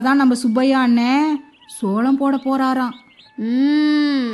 அதான் நம்ம சுப்பையா அண்ணன் சோளம் போட போறாராம் ம்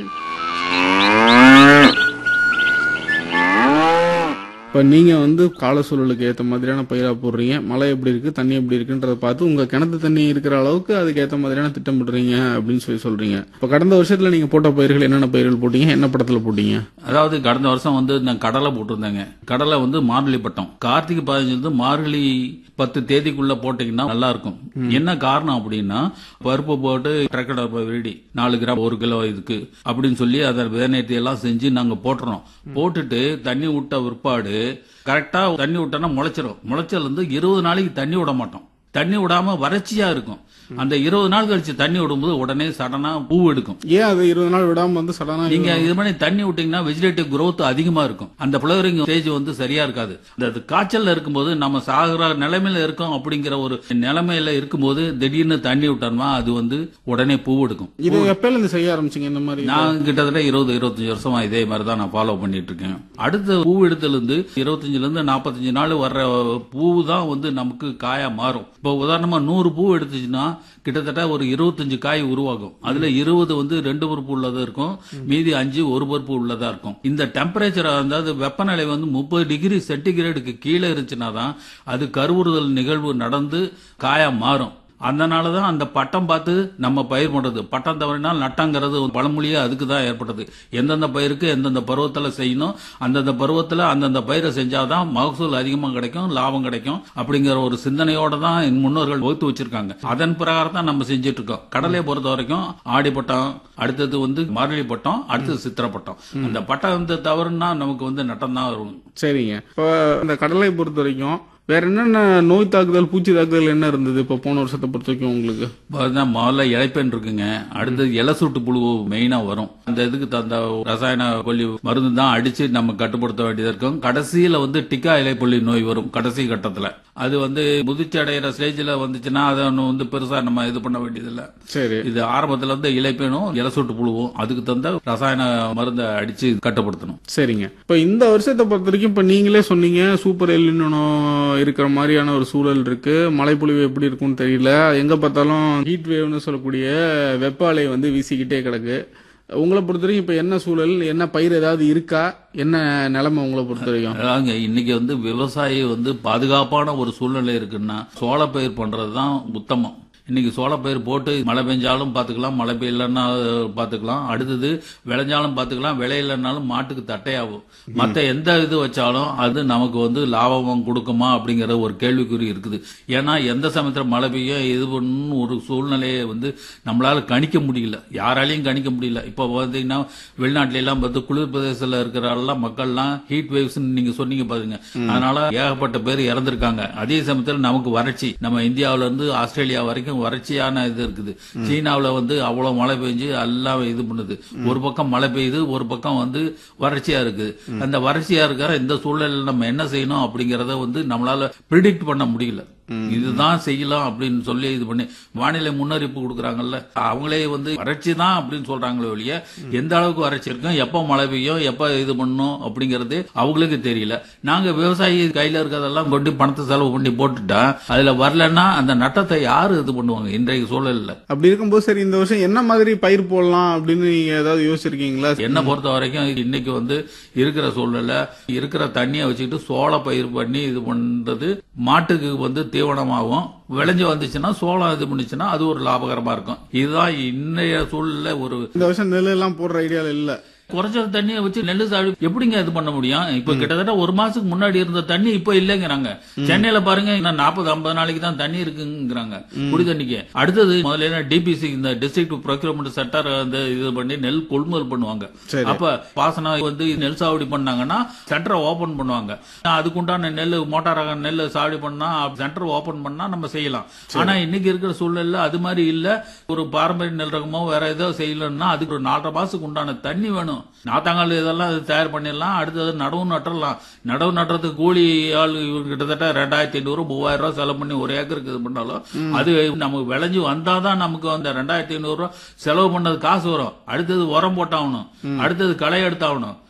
இப்போ நீங்கள் வந்து கால சூழலுக்கு ஏற்ற மாதிரியான பயிராக போடுறீங்க மழை எப்படி இருக்குது தண்ணி எப்படி இருக்குன்றத பார்த்து உங்கள் கிணத்து தண்ணி இருக்கிற அளவுக்கு அதுக்கு ஏற்ற மாதிரியான திட்டமிடுறீங்க அப்படின்னு சொல்லி சொல்கிறீங்க இப்போ கடந்த வருஷத்தில் நீங்கள் போட்ட பயிர்கள் என்னென்ன பயிர்கள் போட்டீங்க என்ன படத்தில் போட்டீங்க அதாவது கடந்த வருஷம் வந்து நான் கடலை போட்டிருந்தேங்க கடலை வந்து மார்கழி பட்டம் கார்த்திகை பதினஞ்சு வந்து மார்கழி பத்து தேதிக்குள்ள போட்டீங்கன்னா நல்லா இருக்கும் என்ன காரணம் அப்படின்னா பருப்பு போட்டு டிரக்கடை விரடி நாலு கிராம் ஒரு கிலோ இதுக்கு அப்படின்னு சொல்லி அதை விதநேர்த்தி எல்லாம் செஞ்சு நாங்க போட்டுறோம் போட்டுட்டு தண்ணி விட்ட பிற்பாடு கரெக்டா தண்ணி விட்டோன்னா முளைச்சிரும் முளைச்சல் வந்து இருபது நாளைக்கு தண்ணி விட மாட்டோம் தண்ணி விடாம வறட்சியா இருக்கும் அந்த இருபது நாள் கழிச்சு தண்ணி விடும்போது உடனே சடனா பூ எடுக்கும் ஏன் அது இருபது நாள் விடாமல் வந்து சடனாக நீங்க இது மாதிரி தண்ணி விட்டீங்கன்னா வெஜிடேட்டிவ் growth அதிகமா இருக்கும் அந்த ஃபிளவரிங் ஸ்டேஜ் வந்து சரியா இருக்காது இந்த அது காய்ச்சல்ல இருக்கும்போது நம்ம சாகுற நிலைமையில இருக்கோம் அப்படிங்கிற ஒரு நிலைமையில இருக்கும்போது திடீர்னு தண்ணி விட்டோம்னா அது வந்து உடனே பூ எடுக்கும் இது எப்பயில இருந்து செய்ய ஆரம்பிச்சீங்க இந்த மாதிரி நான் கிட்டத்தட்ட இருபது இருபத்தஞ்சு வருஷமா இதே மாதிரி தான் நான் ஃபாலோ பண்ணிட்டு இருக்கேன் அடுத்த பூ எடுத்துல இருந்து இருபத்தஞ்சுல இருந்து நாற்பத்தஞ்சு நாள் வர்ற பூ தான் வந்து நமக்கு காயா மாறும் இப்போ உதாரணமா நூறு பூ எடுத்துச்சுன்னா கிட்டத்தட்ட ஒரு இருபத்தஞ்சு காய் உருவாகும் அதுல இருபது வந்து ரெண்டு பருப்பு உள்ளதா இருக்கும் மீதி அஞ்சு ஒரு பருப்பு உள்ளதா இருக்கும் இந்த டெம்பரேச்சர் அதாவது வெப்பநிலை வந்து முப்பது டிகிரி சென்டிகிரேடுக்கு கீழே இருந்துச்சுன்னா தான் அது கருவுறுதல் நிகழ்வு நடந்து காயா மாறும் அதனால தான் அந்த பட்டம் பார்த்து நம்ம பயிர் பண்றது பட்டம் தவறினால் நட்டங்கிறது பழமொழியே அதுக்கு தான் ஏற்பட்டது எந்தெந்த பயிருக்கு எந்தெந்த பருவத்தில் செய்யணும் அந்தந்த பருவத்தில் அந்தந்த பயிரை செஞ்சாதான் மகசூல் அதிகமாக கிடைக்கும் லாபம் கிடைக்கும் அப்படிங்கிற ஒரு சிந்தனையோட தான் என் முன்னோர்கள் வகுத்து வச்சிருக்காங்க அதன் பிரகாரம் தான் நம்ம செஞ்சுட்டு இருக்கோம் கடலையை பொறுத்த வரைக்கும் ஆடி பட்டம் அடுத்தது வந்து மார்கழி பட்டம் அடுத்தது சித்திரை பட்டம் அந்த பட்டம் வந்து தவறுனா நமக்கு வந்து நட்டம் தான் வரும் சரிங்க இப்போ இந்த கடலை பொறுத்த வரைக்கும் வேற என்னென்ன நோய் தாக்குதல் பூச்சி தாக்குதல் என்ன இருந்தது இப்போ போன வருஷத்தை பொறுத்த வரைக்கும் உங்களுக்கு இப்போ தான் முதல்ல இலைப்பெண் இருக்குங்க அடுத்தது இலை சுட்டு புழு மெயினா வரும் அந்த இதுக்கு தந்த ரசாயன கொல்லி மருந்து தான் அடிச்சு நம்ம கட்டுப்படுத்த வேண்டியது இருக்கும் கடைசியில வந்து டிக்கா இலைப்புள்ளி நோய் வரும் கடைசி கட்டத்துல அது வந்து முதிர்ச்சி அடைகிற ஸ்டேஜ்ல வந்துச்சுன்னா அதை ஒண்ணு வந்து பெருசா நம்ம இது பண்ண வேண்டியதில்லை சரி இது ஆரம்பத்துல இருந்து இலைப்பேனும் இலை சுட்டு புழுவும் அதுக்கு தந்த ரசாயன மருந்தை அடிச்சு கட்டுப்படுத்தணும் சரிங்க இப்போ இந்த வருஷத்தை பொறுத்த வரைக்கும் இப்போ நீங்களே சொன்னீங்க சூப்பர் எல்லினோ இருக்கிற மாதிரியான ஒரு சூழல் இருக்கு மழைப்பொழிவு எப்படி இருக்கும்னு தெரியல எங்க பார்த்தாலும் ஹீட் வேவ்னு சொல்லக்கூடிய வெப்ப அலை வந்து வீசிக்கிட்டே கிடக்கு உங்களை பொறுத்த வரைக்கும் இப்போ என்ன சூழல் என்ன பயிர் ஏதாவது இருக்கா என்ன நிலைமை உங்களை பொறுத்த வரைக்கும் அதாங்க இன்னைக்கு வந்து விவசாயி வந்து பாதுகாப்பான ஒரு சூழ்நிலை இருக்குன்னா சோளப்பயிர் பண்றது தான் உத்தமம் இன்னைக்கு சோளப்பயிர் போட்டு மழை பெஞ்சாலும் பார்த்துக்கலாம் மழை பெய்யலன்னா பார்த்துக்கலாம் அடுத்தது விளைஞ்சாலும் பார்த்துக்கலாம் விளையலனாலும் மாட்டுக்கு தட்டையாகும் மற்ற எந்த இது வச்சாலும் அது நமக்கு வந்து லாபம் கொடுக்குமா அப்படிங்கிற ஒரு கேள்விக்குறி இருக்குது ஏன்னா எந்த சமயத்தில் மழை பெய்யும் இது பண்ணணும் ஒரு சூழ்நிலையை வந்து நம்மளால கணிக்க முடியல யாராலையும் கணிக்க முடியல இப்போ பார்த்தீங்கன்னா வெளிநாட்டுல எல்லாம் பார்த்து குளிர் பிரதேசத்தில் இருக்கிற எல்லாம் மக்கள்லாம் ஹீட் வேவ்ஸ் நீங்க சொன்னீங்க பாருங்க அதனால ஏகப்பட்ட பேர் இறந்திருக்காங்க அதே சமயத்தில் நமக்கு வறட்சி நம்ம இந்தியாவுல இருந்து ஆஸ்திரேலியா வரைக்கும் வறட்சியான இது இருக்குது சீனாவுல வந்து அவ்வளவு மழை பெஞ்சு எல்லாம் இது பண்ணுது ஒரு பக்கம் மழை பெய்யுது ஒரு பக்கம் வந்து வறட்சியா இருக்குது அந்த வறட்சியா இருக்கிற இந்த சூழ்நிலையில நம்ம என்ன செய்யணும் அப்படிங்கறத வந்து நம்மளால ப்ரிடிக்ட் பண்ண முடியல இதுதான் செய்யலாம் அப்படின்னு சொல்லி இது பண்ணி வானிலை முன்னறிவிப்பு கொடுக்குறாங்கல்ல அவங்களே வந்து வறட்சி தான் அப்படின்னு சொல்றாங்களே ஒழிய எந்த அளவுக்கு வறட்சி இருக்கும் எப்ப மழை பெய்யும் எப்ப இது பண்ணணும் அப்படிங்கறது அவங்களுக்கு தெரியல நாங்க விவசாயி கையில இருக்கிறதெல்லாம் கொண்டு பணத்தை செலவு பண்ணி போட்டுட்டா அதுல வரலன்னா அந்த நட்டத்தை யாரு இது பண்ணுவாங்க இன்றைய சூழல்ல அப்படி இருக்கும்போது சரி இந்த வருஷம் என்ன மாதிரி பயிர் போடலாம் அப்படின்னு நீங்க ஏதாவது யோசிச்சிருக்கீங்களா என்ன பொறுத்த வரைக்கும் இன்னைக்கு வந்து இருக்கிற சூழ்நிலை இருக்கிற தண்ணியை வச்சுக்கிட்டு சோள பயிர் பண்ணி இது பண்றது மாட்டுக்கு வந்து தீவனமாகும் விளைஞ்சு வந்துச்சுன்னா சோளம் இது பண்ணுச்சுன்னா அது ஒரு லாபகரமா இருக்கும் இதுதான் இன்னைய சூழ்நிலை ஒரு இந்த வருஷம் நெல் எல்லாம் போடுற ஐடியால இல்ல குறைச்ச தண்ணியை வச்சு நெல்லு சாடி எப்படிங்க இது பண்ண முடியும் இப்ப கிட்டத்தட்ட ஒரு மாசத்துக்கு முன்னாடி இருந்த தண்ணி இப்ப இல்லைங்கிறாங்க சென்னையில பாருங்க இன்னும் நாற்பது ஐம்பது நாளைக்கு தான் தண்ணி இருக்குங்கிறாங்க குடி தண்ணிக்கு அடுத்தது முதல்ல டிபிசி இந்த டிஸ்ட்ரிக்ட் ப்ரொக்யூர்மெண்ட் சென்டர் வந்து இது பண்ணி நெல் கொள்முதல் பண்ணுவாங்க சரி. அப்ப பாசனம் வந்து நெல் சாகுடி பண்ணாங்கன்னா சென்டரை ஓபன் பண்ணுவாங்க அதுக்குண்டான நெல் மோட்டாராக நெல் சாகுடி பண்ணா சென்டர் ஓபன் பண்ணா நம்ம செய்யலாம் ஆனா இன்னைக்கு இருக்கிற சூழ்நிலை அது மாதிரி இல்ல ஒரு பாரம்பரிய நெல் ரகமோ வேற ஏதோ செய்யலன்னா அதுக்கு ஒரு நாலரை மாசத்துக்கு உண்டான தண்ணி வேணும் நாத்தாங்கால் இதெல்லாம் இது தயார் பண்ணிடலாம் அடுத்தது நடவு நட்டுறலாம் நடவு நட்டுறதுக்கு கூலி ஆள் இவங்க கிட்டத்தட்ட ரெண்டாயிரத்தி ஐநூறு மூவாயிரம் ரூபாய் செலவு பண்ணி ஒரு ஏக்கருக்கு இது பண்ணாலும் அது நமக்கு விளைஞ்சு வந்தாதான் நமக்கு அந்த ரெண்டாயிரத்தி ஐநூறு ரூபாய் செலவு பண்ணது காசு வரும் அடுத்தது உரம் போட்டாகணும் அடுத்தது களை எடுத்தாகணும்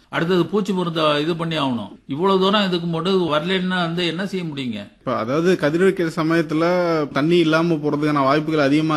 அடுத்தது பூச்சி மருந்தை இது பண்ணி ஆகணும் இவ்வளவு தூரம் இதுக்கு மட்டும் வரலன்னா வந்து என்ன செய்ய முடியுங்க இப்ப அதாவது கதிர் வைக்கிற சமயத்துல தண்ணி இல்லாம போறதுக்கான வாய்ப்புகள் அதிகமா